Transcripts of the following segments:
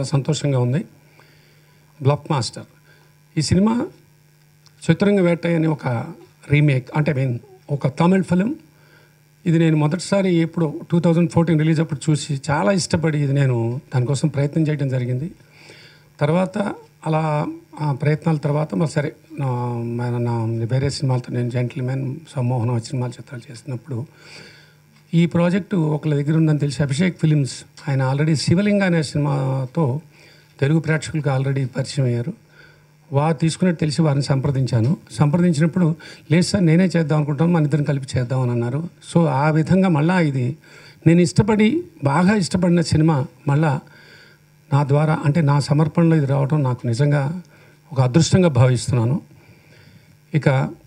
చాలా సంతోషంగా ఉంది బ్లాక్ మాస్టర్ ఈ సినిమా చతురంగ వేట అనే ఒక రీమేక్ అంటే మీన్ ఒక తమిళ్ ఫిలిం ఇది నేను మొదటిసారి ఎప్పుడు టూ థౌజండ్ ఫోర్టీన్ రిలీజ్ అప్పుడు చూసి చాలా ఇష్టపడి ఇది నేను దానికోసం ప్రయత్నం చేయడం జరిగింది తర్వాత అలా ఆ ప్రయత్నాల తర్వాత మరి సరే నా మన నా వేరే సినిమాలతో నేను జెంటిల్మెన్ సమ్మోహనం సినిమాల చిత్రాలు చేసినప్పుడు ఈ ప్రాజెక్టు ఒకళ్ళ దగ్గర ఉందని తెలిసి అభిషేక్ ఫిలిమ్స్ ఆయన ఆల్రెడీ శివలింగ అనే సినిమాతో తెలుగు ప్రేక్షకులకు ఆల్రెడీ పరిచయం అయ్యారు వారు తీసుకున్నట్టు తెలిసి వారిని సంప్రదించాను సంప్రదించినప్పుడు లేదు సార్ నేనే చేద్దాం అనుకుంటాను మన ఇద్దరం కలిపి చేద్దాం అని అన్నారు సో ఆ విధంగా మళ్ళా ఇది నేను ఇష్టపడి బాగా ఇష్టపడిన సినిమా మళ్ళా నా ద్వారా అంటే నా సమర్పణలో ఇది రావడం నాకు నిజంగా ఒక అదృష్టంగా భావిస్తున్నాను ఇక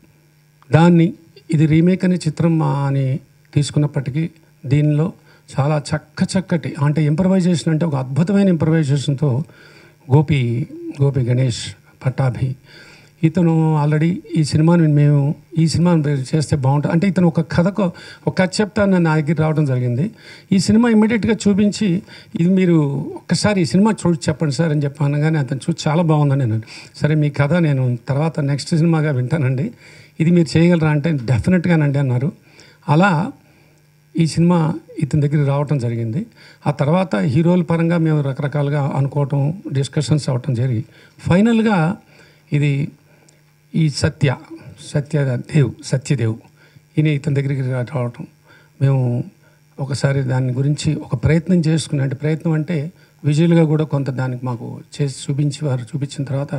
దాన్ని ఇది రీమేక్ అనే చిత్రం అని తీసుకున్నప్పటికీ దీనిలో చాలా చక్క చక్కటి అంటే ఇంప్రవైజేషన్ అంటే ఒక అద్భుతమైన ఇంప్రవైజేషన్తో గోపి గోపి గణేష్ పట్టాభి ఇతను ఆల్రెడీ ఈ సినిమాని మేము ఈ సినిమాని చేస్తే బాగుంటుంది అంటే ఇతను ఒక కథకు ఒక కథ చెప్తాను నా దగ్గర రావడం జరిగింది ఈ సినిమా ఇమ్మీడియట్గా చూపించి ఇది మీరు ఒక్కసారి ఈ సినిమా చూసి చెప్పండి సార్ అని చెప్పాను కానీ అతను చూసి చాలా బాగుందని నేను సరే మీ కథ నేను తర్వాత నెక్స్ట్ సినిమాగా వింటానండి ఇది మీరు చేయగలరా అంటే డెఫినెట్గానండి అన్నారు అలా ఈ సినిమా ఇతని దగ్గరికి రావటం జరిగింది ఆ తర్వాత హీరోల పరంగా మేము రకరకాలుగా అనుకోవటం డిస్కషన్స్ అవ్వటం జరిగి ఫైనల్గా ఇది ఈ సత్య సత్యదేవ్ సత్యదేవ్ ఈయన ఇతని దగ్గరికి రావటం మేము ఒకసారి దాని గురించి ఒక ప్రయత్నం చేసుకుని అంటే ప్రయత్నం అంటే విజువల్గా కూడా కొంత దానికి మాకు చేసి చూపించి వారు చూపించిన తర్వాత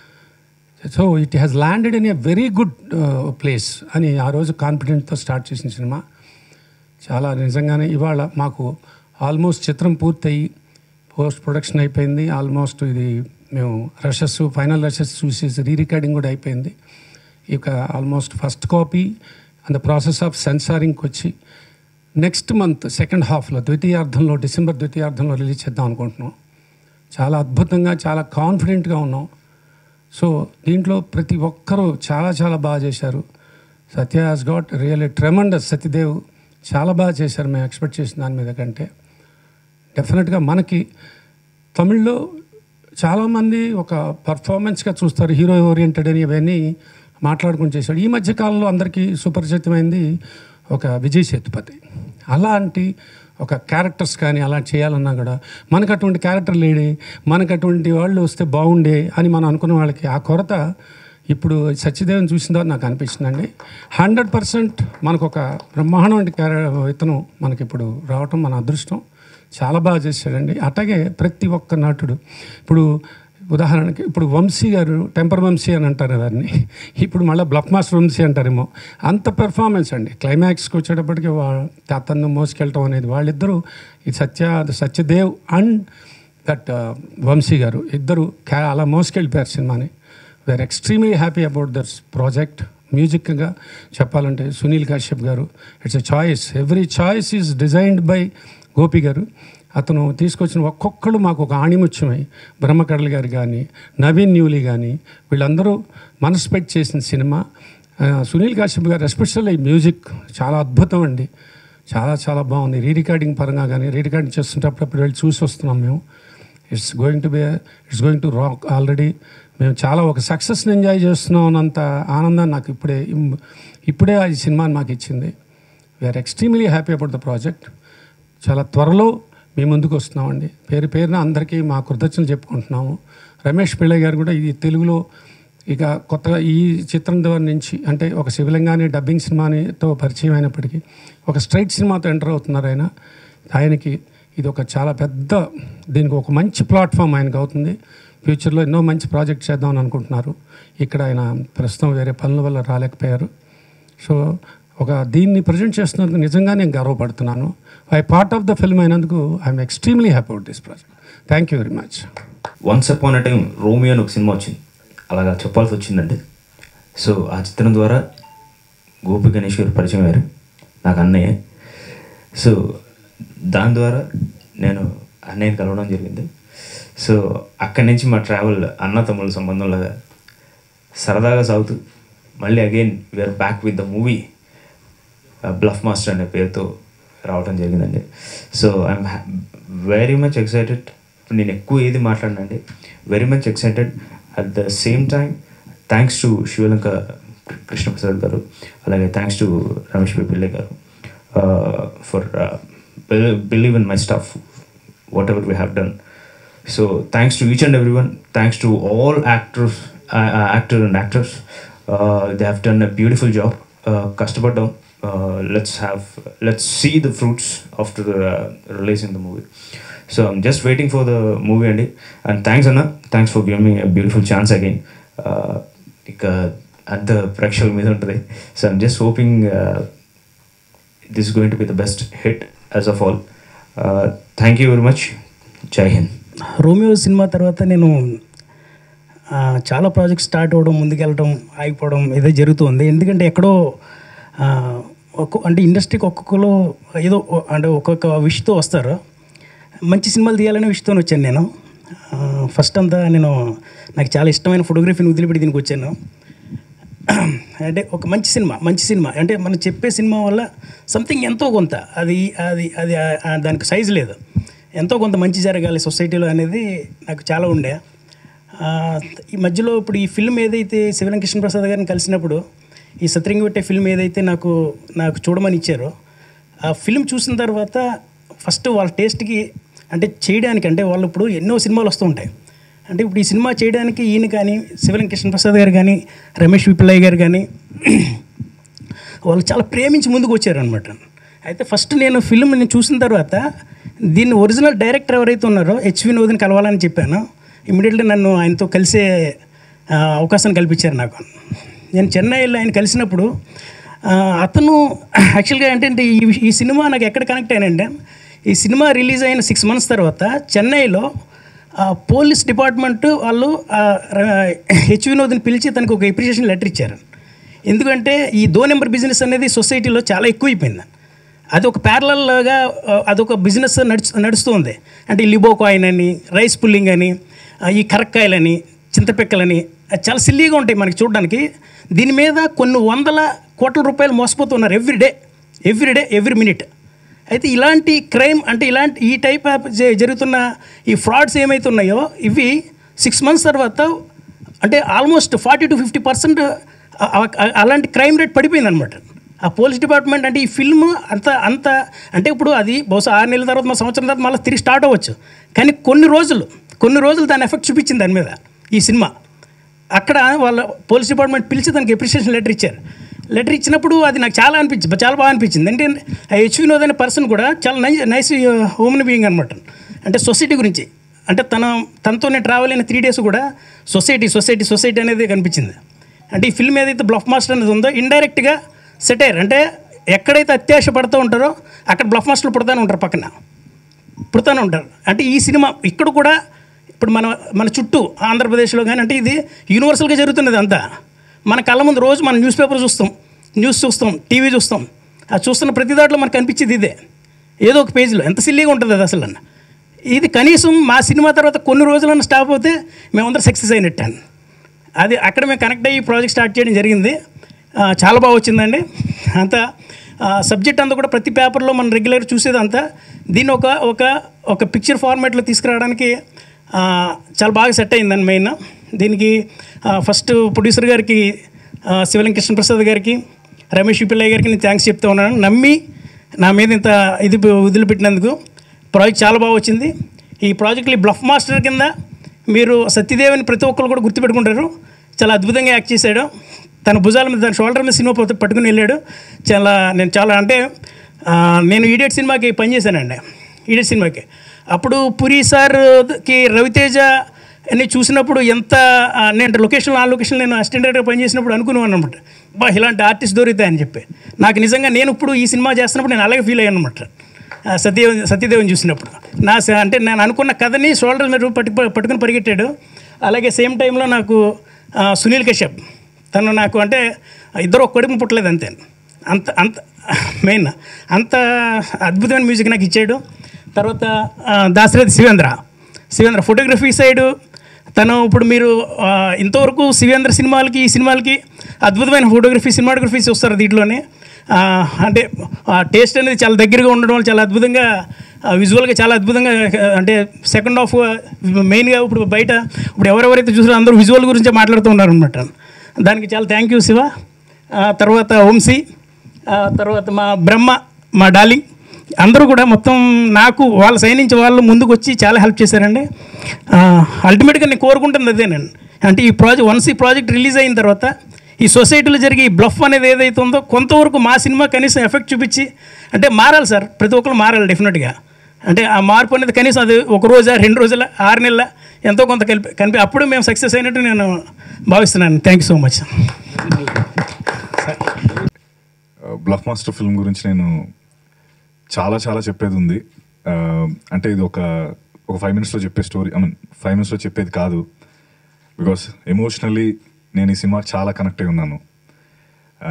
so it has landed in a very good place అని ఆ రోజు కాన్ఫిడెంట్తో స్టార్ట్ చేసిన సినిమా చాలా నిజంగానే ఇవాళ మాకు ఆల్మోస్ట్ చిత్రం పూర్తయి పోస్ట్ ప్రొడక్షన్ అయిపోయింది ఆల్మోస్ట్ ఇది మేము రషెస్ ఫైనల్ రషెస్ చూసేసి రీ రికార్డింగ్ కూడా అయిపోయింది ఇక almost first copy and the process of సెన్సారింగ్కి వచ్చి నెక్స్ట్ మంత్ సెకండ్ హాఫ్లో ద్వితీయార్థంలో డిసెంబర్ ద్వితీయార్థంలో రిలీజ్ చేద్దాం అనుకుంటున్నాం చాలా అద్భుతంగా చాలా కాన్ఫిడెంట్గా ఉన్నాం సో దీంట్లో ప్రతి ఒక్కరూ చాలా చాలా బాగా చేశారు Satya has got really tremendous Satyadev చాలా బాగా చేశారు మేము ఎక్స్పెక్ట్ చేసిన దాని మీద కంటే డెఫినెట్గా మనకి తమిళ్లో చాలామంది ఒక పర్ఫార్మెన్స్గా చూస్తారు హీరో ఓరియంటెడ్ అని ఇవన్నీ మాట్లాడుకుని చేశాడు ఈ మధ్య కాలంలో అందరికీ సుపరిచితమైంది ఒక విజయ్ సేతుపతి అలాంటి ఒక క్యారెక్టర్స్ కానీ అలా చేయాలన్నా కూడా మనకు అటువంటి క్యారెక్టర్ లేడే మనకు అటువంటి వాళ్ళు వస్తే బాగుండే అని మనం అనుకున్న వాళ్ళకి ఆ కొరత ఇప్పుడు సత్యదేవన్ చూసిన తర్వాత నాకు అనిపిస్తుందండి హండ్రెడ్ పర్సెంట్ మనకు ఒక బ్రహ్మాండం క్యారె ఇతను మనకి ఇప్పుడు రావటం మన అదృష్టం చాలా బాగా చేశాడండి అట్లాగే ప్రతి ఒక్క నటుడు ఇప్పుడు ఉదాహరణకి ఇప్పుడు వంశీ గారు టెంపర్ వంశీ అని అంటారు వారిని ఇప్పుడు మళ్ళీ బ్లాక్ మాస్టర్ వంశీ అంటారేమో అంత పెర్ఫార్మెన్స్ అండి క్లైమాక్స్కి వచ్చేటప్పటికి వా అతన్ని మోసుకెళ్ళటం అనేది వాళ్ళిద్దరూ ఈ సత్య సత్యదేవ్ అండ్ దట్ వంశీ గారు ఇద్దరు క్యా అలా మోసుకెళ్ళిపోయారు సినిమాని we're extremely happy about their project మ్యూజిక్గా చెప్పాలంటే Sunil Kashyap garu it's a choice every choice is designed by Gopi garu అతను తీసుకొచ్చిన ఒక్కొక్కళ్ళు మాకు ఒక ఆణిముత్యమై బ్రహ్మకడలి గారు కానీ నవీన్ న్యూలీ కానీ వీళ్ళందరూ మనసు పెట్టి చేసిన సినిమా ఆ, సునీల్ కాశ్యప్ గారు ఎస్పెషల్లీ మ్యూజిక్ చాలా అద్భుతం అండి చాలా చాలా బాగుంది రీ రికార్డింగ్ పరంగా కానీ రీ రికార్డింగ్ చేస్తుంటప్పుడు అప్పుడు వెళ్ళి చూసి వస్తున్నాం మేము it's going to be it's going to rock already మేము చాలా ఒక సక్సెస్ని ఎంజాయ్ చేస్తున్నాం అన్నంత ఆనందాన్ని నాకు ఇప్పుడే ఇమ్- ఇప్పుడే ఆ సినిమాని మాకు ఇచ్చింది we're extremely happy about the project చాలా త్వరలో మీ ముందుకు వస్తున్నామండి పేరు పేరున అందరికీ మా కృతజ్ఞతలు చెప్పుకుంటున్నాము రమేష్ పిళ్ళయ్య గారు కూడా ఇది తెలుగులో ఇక కొత్తగా ఈ చిత్రం ద్వారా నుంచి అంటే ఒక శివలింగాని డబ్బింగ్ సినిమానితో పరిచయం అయినప్పటికీ ఒక స్ట్రైట్ సినిమాతో ఎంటర్ అవుతున్నారు ఆయన ఆయనకి ఇది ఒక చాలా పెద్ద దీనికి ఒక మంచి ప్లాట్ఫామ్ ఆయనకు అవుతుంది ఫ్యూచర్లో ఎన్నో మంచి ప్రాజెక్ట్ చేద్దామని అనుకుంటున్నారు ఇక్కడ ఆయన ప్రస్తుతం వేరే పనుల వల్ల రాలేకపోయారు సో ఒక దీన్ని ప్రజెంట్ చేస్తున్నందుకు నిజంగా నేను గర్వపడుతున్నాను I part of the film అయినందుకు I'm extremely happy out this project thank you very much once upon a time Romeo అని ఒక సినిమా వచ్చింది అలాగా చెప్పాల్సి వచ్చిందండి సో ఆ చిత్రం ద్వారా గోపి గణేష్ గారు పరిచయం అయ్యారు నాకు అన్నయ్య సో దాని ద్వారా నేను అన్నయ్యని కలవడం జరిగింది సో అక్కడి నుంచి మా ట్రావెల్ అన్న తమ్ముళ్ళ సంబంధంలాగా సరదాగా సాగుతూ మళ్ళీ again we're back with the movie bluff master అనే పేరుతో రావడం జరిగిందండి so I'm very much excited ఇప్పుడు నేను ఎక్కువ ఏది మాట్లాడినండి very much excited at the same time thanks to Sivalanka Krishnaprasad garu అలాగే thanks to Ramesh P Pillai garu for believe in my stuff whatever we have done so thanks to each and every one thanks to all actors actor and actors they have done a beautiful job కష్టపడ్డాం let's have let's see the fruits after releasing the movie so I'm just waiting for the movie అండి and thanks అన్న thanks for give me beautiful chance again ఇక అంత ప్రేక్షకుల మీద ఉంటుంది so I'm just hoping this going to be the best hit as of all thank you very much జై హింద్ Romeo cinema తర్వాత నేను ఆ, చాలా ప్రాజెక్ట్స్ స్టార్ట్ అవ్వడం ముందుకెళ్ళడం ఆగిపోవడం ఇదే జరుగుతుంది ఎందుకంటే ఎక్కడో ఆ, ఒక్కొ అంటే ఇండస్ట్రీకి ఒక్కొక్కరు ఏదో ఒ- అంటే ఒక్కొక్క విష్తో వస్తారు మంచి సినిమాలు తీయాలనే విషయంతో వచ్చాను నేను ఫస్ట్ అంతా నేను నాకు చాలా ఇష్టమైన ఫోటోగ్రఫీని వదిలిపెట్టి దీనికి వచ్చాను అంటే ఒక మంచి సినిమా మంచి సినిమా అంటే మనం చెప్పే సినిమా వల్ల సంథింగ్ ఎంతో కొంత అది అది అది ఆ- ఆ దానికి సైజు లేదు ఎంతో కొంత మంచి జరగాలి సొసైటీలో అనేది నాకు చాలా ఉండే ఆ, ఈ మధ్యలో ఇప్పుడు ఈ ఫిల్మ్ ఏదైతే శివరం కృష్ణప్రసాద్ గారిని కలిసినప్పుడు ఈ సత్రింగి పెట్టే ఫిల్మ్ ఏదైతే నాకు నాకు చూడమని ఇచ్చారో ఆ ఫిల్మ్ చూసిన తర్వాత ఫస్ట్ వాళ్ళ టేస్ట్కి అంటే చేయడానికి అంటే వాళ్ళు ఇప్పుడు ఎన్నో సినిమాలు వస్తూ ఉంటాయి అంటే ఇప్పుడు ఈ సినిమా చేయడానికి ఈయన కానీ శివరం కృష్ణప్రసాద్ గారు కానీ రమేష్ విపిల్లయ్య గారు కానీ వాళ్ళు చాలా ప్రేమించి ముందుకు వచ్చారనమాట అయితే ఫస్ట్ నేను ఫిల్మ్ నేను చూసిన తర్వాత దీన్ని ఒరిజినల్ డైరెక్టర్ ఎవరైతే ఉన్నారో హెచ్ వినోద్ని కలవాలని చెప్పాను ఇమీడియట్లీ నన్ను ఆయనతో కలిసే ఆ, అవకాశం కల్పించారు నాకు నేను చెన్నైలో ఆయన కలిసినప్పుడు ఆ, అతను యాక్చువల్గా ఏంటంటే ఈ విష- ఈ సినిమా నాకు ఎక్కడ కనెక్ట్ అయినంటే ఈ సినిమా రిలీజ్ అయిన సిక్స్ మంత్స్ తర్వాత చెన్నైలో ఆ, పోలీస్ డిపార్ట్మెంట్ వాళ్ళు ఆ, ర- హెచ్ వినోద్ని పిలిచి తనకు ఒక ఎప్రిషియేషన్ లెటర్ ఇచ్చారు ఎందుకంటే ఈ దో నెంబర్ బిజినెస్ అనేది సొసైటీలో చాలా ఎక్కువైపోయింది అది ఒక ప్యారలల్గా అదొక బిజినెస్ నడుచు నడుస్తుంది అంటే ఈ లిబో కాయిన్ అని రైస్ పుల్లింగ్ అని ఆ, ఈ కరక్కాయలని చింతపిక్కలని అది చాలా సిల్లీగా ఉంటాయి మనకి చూడడానికి దీని మీద కొన్ని వందల కోట్ల రూపాయలు మోసపోతున్నారు every day every day every minute అయితే ఇలాంటి క్రైమ్ అంటే ఇలాంటి ఈ టైప్ ఆఫ్ జ- జరుగుతున్న ఈ ఫ్రాడ్స్ ఏమైతే ఉన్నాయో ఇవి సిక్స్ మంత్స్ తర్వాత అంటే almost forty to fifty percent అలాంటి క్రైమ్ రేట్ పడిపోయింది అనమాట ఆ పోలీస్ డిపార్ట్మెంట్ అంటే ఈ ఫిల్మ్ అంత అంత అంటే ఇప్పుడు అది బహుశా ఆరు నెలల తర్వాత మా సంవత్సరం తర్వాత మళ్ళీ తిరిగి స్టార్ట్ అవ్వచ్చు కానీ కొన్ని రోజులు కొన్ని రోజులు దాని ఎఫెక్ట్ చూపించింది దాని మీద ఈ సినిమా అక్కడ వాళ్ళ పోలీస్ డిపార్ట్మెంట్ పిలిచి దానికి అప్రిషియేషన్ లెటర్ ఇచ్చారు లెటర్ ఇచ్చినప్పుడు అది నాకు చాలా అనిపించింది చాలా బాగా అనిపించింది అంటే ఆ హెచ్ వినోద్ అనే పర్సన్ కూడా చాలా నైస్ నైస్ హ్యూమన్ బీయింగ్ అనమాట అంటే సొసైటీ గురించి అంటే తన తనతో నేను ట్రావెల్ అయిన త్రీ డేస్ కూడా సొసైటీ సొసైటీ సొసైటీ అనేది కనిపించింది అంటే ఈ ఫిల్మ్ ఏదైతే బ్లఫ్ మాస్టర్ అనేది ఉందో ఇండైరెక్ట్గా సెటైర్ అంటే ఎక్కడైతే అత్యాశ పడుతూ ఉంటారో అక్కడ బ్లఫ్ మాస్టర్లు పుడతానే ఉంటారు పక్కన పుడతానే ఉంటారు అంటే ఈ సినిమా ఇక్కడ కూడా ఇప్పుడు మన మన చుట్టూ ఆంధ్రప్రదేశ్లో కానీ అంటే ఇది యూనివర్సల్గా జరుగుతున్నది అంతా మన కళ్ళ ముందు రోజు మనం న్యూస్ పేపర్ చూస్తాం న్యూస్ చూస్తాం టీవీ చూస్తాం ఆ చూస్తున్న ప్రతి దాంట్లో మనకు కనిపించేది ఇదే ఏదో ఒక పేజీలో ఎంత సిల్లీగా ఉంటుంది అది అసలు అన్న ఇది కనీసం మా సినిమా తర్వాత కొన్ని రోజులన్నా స్టాప్ అవుతే మేమందరం సక్సెస్ అయినట్టాను అది అక్కడ మేము కనెక్ట్ అయ్యి ప్రాజెక్ట్ స్టార్ట్ చేయడం జరిగింది ఆ, చాలా బాగా వచ్చిందండి అంతా సబ్జెక్ట్ అంతా కూడా ప్రతి పేపర్లో మనం రెగ్యులర్ చూసేది అంతా దీన్ని ఒక ఒక ఒక పిక్చర్ ఫార్మాట్లో తీసుకురావడానికి ఆ, చాలా బాగా సెట్ అయిందండి మెయిన్ దీనికి ఫస్ట్ ప్రొడ్యూసర్ గారికి ఆ, శివలింగ కృష్ణప్రసాద్ గారికి రమేష్ పిల్లయ్య గారికి నేను థ్యాంక్స్ చెప్తా ఉన్నాను నమ్మి నా మీద ఇంత ఇది వదిలిపెట్టినందుకు ప్రాజెక్ట్ చాలా బాగా వచ్చింది ఈ ప్రాజెక్ట్లో బ్లఫ్ మాస్టర్ కింద మీరు సత్యదేవిని ప్రతి ఒక్కరు కూడా గుర్తుపెట్టుకుంటారు చాలా అద్భుతంగా యాక్ట్ చేశాడు తన భుజాల మీద తన షోల్డర్ మీద సినిమా పట్టు- పట్టుకుని వెళ్ళాడు చాలా నేను చాలా అంటే ఆ, నేను ఈడియట్ సినిమాకి పనిచేశానండి ఈడియట్ సినిమాకి అప్పుడు పురి సార్కి రవితేజ అన్ని చూసినప్పుడు ఎంత ఆ, నేను లొకేషన్ ఆ లొకేషన్ నేను అసిస్టెంట్ డైరెక్టర్ పనిచేసినప్పుడు అనుకున్నాను అనమాట బా ఇలాంటి ఆర్టిస్ట్ దొరుకుతాయని చెప్పి నాకు నిజంగా నేను ఇప్పుడు ఈ సినిమా చేస్తున్నప్పుడు నేను అలాగే ఫీల్ అయ్యాను అనమాట సత్యదేవ్ సత్యదేవన్ చూసినప్పుడు నా స- అంటే నేను అనుకున్న కథని షోల్డర్ మీద పట్టు పట్టుకుని పరిగెట్టాడు అలాగే సేమ్ టైంలో నాకు ఆ, సునీల్ కశ్యప్ తను నాకు అంటే ఇద్దరు ఒక కొడుకు పుట్టలేదు అంతే అంత అంత మెయిన్ అంత అద్భుతమైన మ్యూజిక్ నాకు ఇచ్చాడు తర్వాత ఆ, దాశరథి శివేంద్ర శివేంద్ర ఫోటోగ్రఫీ సైడు తను ఇప్పుడు మీరు ఆ, ఇంతవరకు శివేంద్ర సినిమాలకి ఈ సినిమాలకి అద్భుతమైన ఫోటోగ్రఫీ సినిమాటోగ్రఫీ చూస్తారు దీంట్లోనే ఆ, అంటే ఆ టేస్ట్ అనేది చాలా దగ్గరగా ఉండడం వల్ల చాలా అద్భుతంగా విజువల్గా చాలా అద్భుతంగా ఆ, అంటే సెకండ్ హాఫ్ మెయిన్గా ఇప్పుడు బయట ఇప్పుడు ఎవరెవరైతే చూసారో అందరూ విజువల్ గురించే మాట్లాడుతూ ఉన్నారు అనమాట దానికి చాలా థ్యాంక్ యూ శివ ఆ, తర్వాత వంశీ ఆ, తర్వాత మా బ్రహ్మ మా డార్లింగ్ అందరూ కూడా మొత్తం నాకు వాళ్ళ సైడ్ నుంచి వాళ్ళు ముందుకు వచ్చి చాలా హెల్ప్ చేశారండి అల్టిమేట్గా నేను కోరుకుంటుంది అదేనండి అంటే ఈ ప్రాజెక్ట్ వన్స్ ఈ ప్రాజెక్ట్ రిలీజ్ అయిన తర్వాత ఈ సొసైటీలో జరిగే ఈ బ్లఫ్ అనేది ఏదైతే ఉందో కొంతవరకు మా సినిమా కనీసం ఎఫెక్ట్ చూపించి అంటే మారాలి సార్ ప్రతి ఒక్కరు మారాలి డెఫినెట్గా అంటే ఆ మార్పు అనేది కనీసం అది ఒక రోజా రెండు రోజుల ఆరు నెలల ఎంతో కొంత కలిపి కనిపి అప్పుడు మేము సక్సెస్ అయినట్టు నేను భావిస్తున్నాను thank you so much bluff master film గురించి నేను చాలా చాలా చెప్పేది ఉంది ఆ, అంటే ఇది ఒక ఒక ఫైవ్ మినిట్స్లో చెప్పే స్టోరీ ఐ మీన్ ఫైవ్ మినిట్స్లో చెప్పేది కాదు బికాస్ ఎమోషనల్లీ నేను ఈ సినిమా చాలా కనెక్ట్ అయి ఉన్నాను ఆ,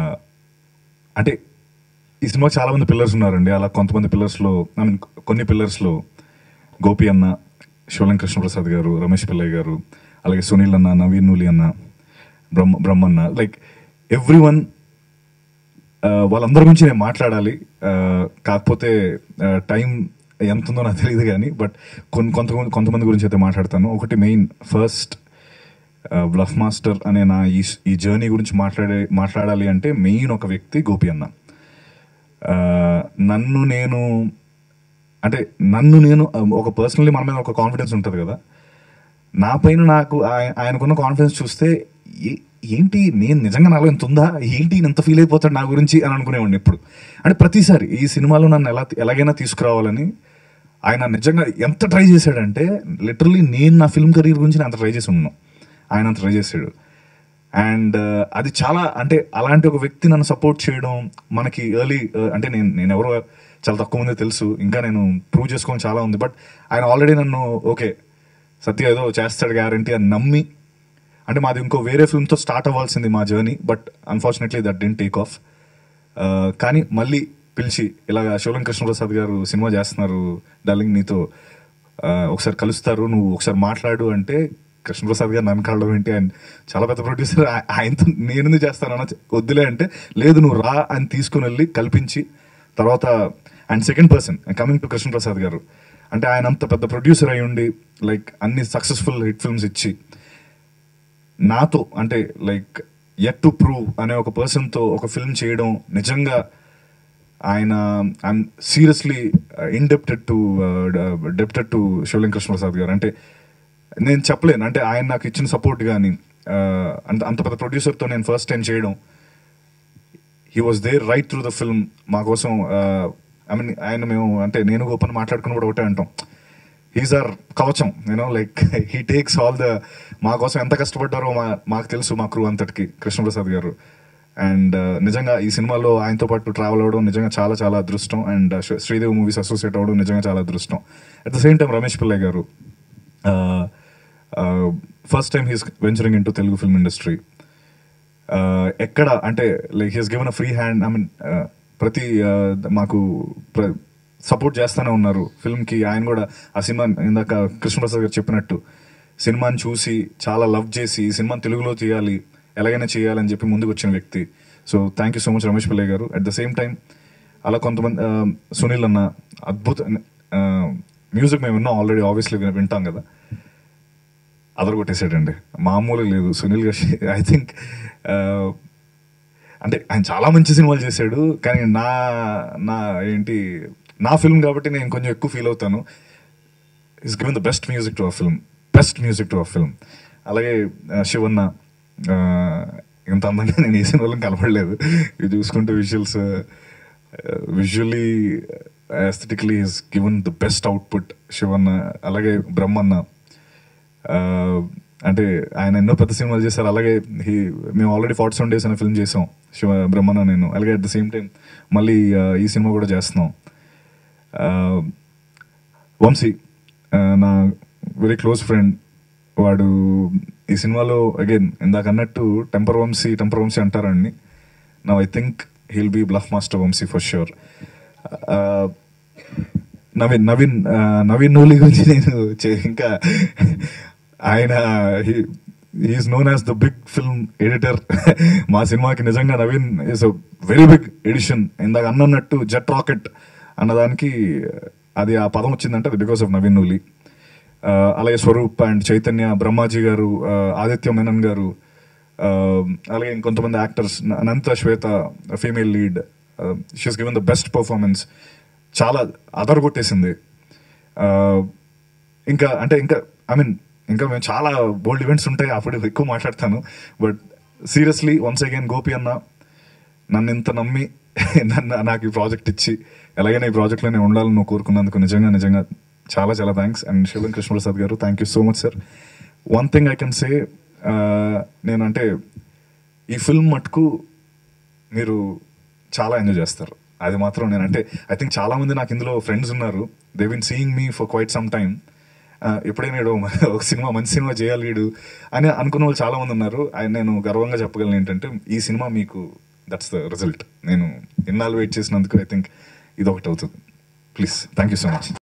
అంటే ఈ సినిమా చాలా మంది పిల్లర్స్ ఉన్నారండి అలా కొంతమంది పిల్లర్స్లో ఐ మీన్ కొన్ని పిల్లర్స్లో గోపి అన్న శివలం కృష్ణప్రసాద్ గారు రమేష్ పిల్లయ్య గారు అలాగే సునీల్ అన్న నవీన్ నూలి అన్న Brahma Brahmanna like everyone వాళ్ళందరి గురించి నేను మాట్లాడాలి ఆ, కాకపోతే టైం ఎంత ఉందో నాకు తెలియదు కానీ బట్ కొన్ని కొంతమంది కొంతమంది గురించి అయితే మాట్లాడతాను ఒకటి మెయిన్ ఫస్ట్ బ్లఫ్ మాస్టర్ అనే నా ఈ ఈ జర్నీ గురించి మాట్లాడే మాట్లాడాలి అంటే మెయిన్ ఒక వ్యక్తి గోపి అన్న ఆ, నన్ను నేను అంటే నన్ను నేను ఆ, ఒక పర్సనల్లీ మన మీద ఒక కాన్ఫిడెన్స్ ఉంటుంది కదా నా పైన నాకు ఆయ- ఆయనకున్న కాన్ఫిడెన్స్ చూస్తే ఏ- ఏంటి నేను నిజంగా నాలో ఎంత ఉందా ఏంటి ఈయన ఎంత ఫీల్ అయిపోతాడు నా గురించి అని అనుకునేవాడిని ఎప్పుడు అంటే ప్రతిసారి ఈ సినిమాలో నన్ను ఎలా ఎలాగైనా తీసుకురావాలని ఆయన నిజంగా ఎంత ట్రై చేశాడంటే లిటరలీ నేను నా ఫిల్మ్ కెరీర్ గురించి నేను అంత ట్రై చేసి ఉన్నాను ఆయన అంత ట్రై చేశాడు అండ్ అది చాలా అంటే అలాంటి ఒక వ్యక్తి నన్ను సపోర్ట్ చేయడం మనకి ఎర్లీ అంటే నేను నేను ఎవరో చాలా తక్కువ మంది తెలుసు ఇంకా నేను ప్రూవ్ చేసుకోవడం చాలా ఉంది బట్ ఆయన ఆల్రెడీ నన్ను ఓకే సత్య ఏదో చేస్తాడు గ్యారంటీ అని నమ్మి అంటే మాది ఇంకో వేరే ఫిల్మ్తో స్టార్ట్ అవ్వాల్సింది మా journey but unfortunately that didn't take off కానీ మళ్ళీ పిలిచి ఇలాగ శివలం కృష్ణప్రసాద్ గారు సినిమా చేస్తున్నారు డార్లింగ్ నీతో ఆ, ఒకసారి కలుస్తారు నువ్వు ఒకసారి మాట్లాడు అంటే కృష్ణప్రసాద్ గారు నన్ను కలవడం ఏంటి ఆయన చాలా పెద్ద ప్రొడ్యూసర్ ఆయనతో నేను ఎందుకు చేస్తానన్న వద్దులే అంటే లేదు నువ్వు రా అని తీసుకుని వెళ్ళి కల్పించి తర్వాత and second person coming to Krishnaprasad garu అంటే ఆయన అంత పెద్ద ప్రొడ్యూసర్ అయి ఉండి లైక్ అన్ని సక్సెస్ఫుల్ హిట్ ఫిల్మ్స్ ఇచ్చి నాతో అంటే లైక్ యట్ టు ప్రూవ్ అనే ఒక పర్సన్తో ఒక ఫిల్మ్ చేయడం నిజంగా ఆయన ఐఎమ్ సీరియస్లీ ఇండెప్టెడ్ టు డెప్టెడ్ టు శివలింగ కృష్ణప్రసాద్ గారు అంటే నేను చెప్పలేను అంటే ఆయన నాకు ఇచ్చిన సపోర్ట్ కానీ అంత అంత పెద్ద ప్రొడ్యూసర్తో నేను ఫస్ట్ టైం చేయడం he was there right through the film మా కోసం ఐ మీన్ ఆయన మేము అంటే నేను గోపన్ మాట్లాడుకున్నప్పుడు ఒకటే అంటాం హీస్ ఆర్ కవచం you know like he takes all the మా కోసం ఎంత కష్టపడ్డారో మా మాకు తెలుసు మా క్రూ అంతటికి కృష్ణప్రసాద్ గారు అండ్ నిజంగా ఈ సినిమాలో ఆయనతో పాటు ట్రావెల్ అవ్వడం నిజంగా చాలా చాలా అదృష్టం అండ్ శ్రీదేవి మూవీస్ అసోసియేట్ అవ్వడం నిజంగా చాలా అదృష్టం at the same time Ramesh Pillaiah garu first time he's venturing into Telugu film industry ఎక్కడ అంటే like he's given a free hand I mean ప్రతి uh, మాకు సపోర్ట్ చేస్తూనే ఉన్నారు ఫిల్మ్కి ఆయన కూడా ఆ సినిమా ఇందాక కృష్ణప్రసాద్ గారు చెప్పినట్టు సినిమాని చూసి చాలా లవ్ చేసి ఈ సినిమాని తెలుగులో చేయాలి ఎలాగైనా చేయాలని చెప్పి ముందుకు వచ్చిన వ్యక్తి so thank you so much Ramesh Pillaiah garu at the same time అలా కొంతమంది ఆ, సునీల్ అన్న అద్భుత మ్యూజిక్ మేము విన్నాం ఆల్రెడీ ఆబ్వియస్లీ వింటాం కదా అదర్ కొట్టేసాడండి మామూలు లేదు సునీల్ గారి ఐ థింక్ అంటే ఆయన చాలా మంచి సినిమాలు చేశాడు కానీ నా నా ఏంటి నా ఫిల్మ్ కాబట్టి నేను కొంచెం ఎక్కువ ఫీల్ అవుతాను is given the best music to a film best music to a film అలాగే ఆ, శివన్న ఆ, ఇంత అందంగా నేను ఈ సినిమాలో కనపడలేదు ఇది చూసుకుంటే visuals visually aesthetically is given the best output Shivanna అలాగే బ్రహ్మన్న ఆ, అంటే ఆయన ఎన్నో పెద్ద సినిమాలు చేశారు అలాగే హీ మేము ఆల్రెడీ ఫార్టీ సెవెన్ డేస్ అనే ఫిల్మ్ చేసాం శివ బ్రహ్మన్న నేను అలాగే అట్ ద సేమ్ టైం మళ్ళీ ఆ, ఈ సినిమా కూడా చేస్తున్నాం ఆ, వంశీ ఆ, నా వెరీ క్లోజ్ ఫ్రెండ్ వాడు ఈ సినిమాలో అగైన్ ఇందాక అన్నట్టు టెంపర్ వంశీ టెంపర్ వంశీ అంటారండి నా I think he'll be bluff master Vamshi for sure Naveen Naveen ఆ, నవీన్ నూలి గురించి నేను చే- ఇంకా ఆయన he's known as the big film editor మా సినిమాకి నిజంగా Naveen is a very big edition ఇందాక అన్నట్టు జెట్ రాకెట్ అన్నదానికి అది ఆ పదం వచ్చిందంటే అది బికాస్ ఆఫ్ నవీన్ నూలి ఆ, అలాగే స్వరూప్ అండ్ చైతన్య బ్రహ్మాజీ గారు ఆ, ఆదిత్య మెనన్ గారు ఆ, అలాగే ఇంకొంతమంది actors Anantha Shwetha female lead she's given the best performance చాలా అదరగొట్టేసింది ఆ, ఇంకా అంటే ఇంకా ఐ మీన్ ఇంకా మేము చాలా బోల్డ్ ఈవెంట్స్ ఉంటాయి అప్పుడు ఎక్కువ మాట్లాడతాను but seriously once again Gopi అన్న నన్ను ఇంత నమ్మి నన్ను నాకు ఈ ప్రాజెక్ట్ ఇచ్చి ఎలాగైనా ఈ ప్రాజెక్ట్లో నేను ఉండాలని నువ్వు కోరుకున్నందుకు నిజంగా నిజంగా చాలా చాలా thanks and Shivan Krishnaprasad garu thank you so much sir one thing I can say నేను అంటే ఈ ఫిల్మ్ మటుకు మీరు చాలా ఎంజాయ్ చేస్తారు అది మాత్రం నేను అంటే ఐ థింక్ చాలా మంది నాకు ఇందులో ఫ్రెండ్స్ ఉన్నారు they been seeing me for quite some time ఎప్పుడైనా ఈడు ఒక సినిమా మంచి సినిమా చేయాలి వీడు అని అనుకున్న వాళ్ళు చాలా మంది ఉన్నారు ఆయన నేను గర్వంగా చెప్పగలను ఏంటంటే ఈ సినిమా మీకు దట్స్ ద రిజల్ట్ నేను ఇన్నాళ్ళు వెయిట్ చేసినందుకు ఐ థింక్ ఇది ఒకటి అవుతుంది please thank you so much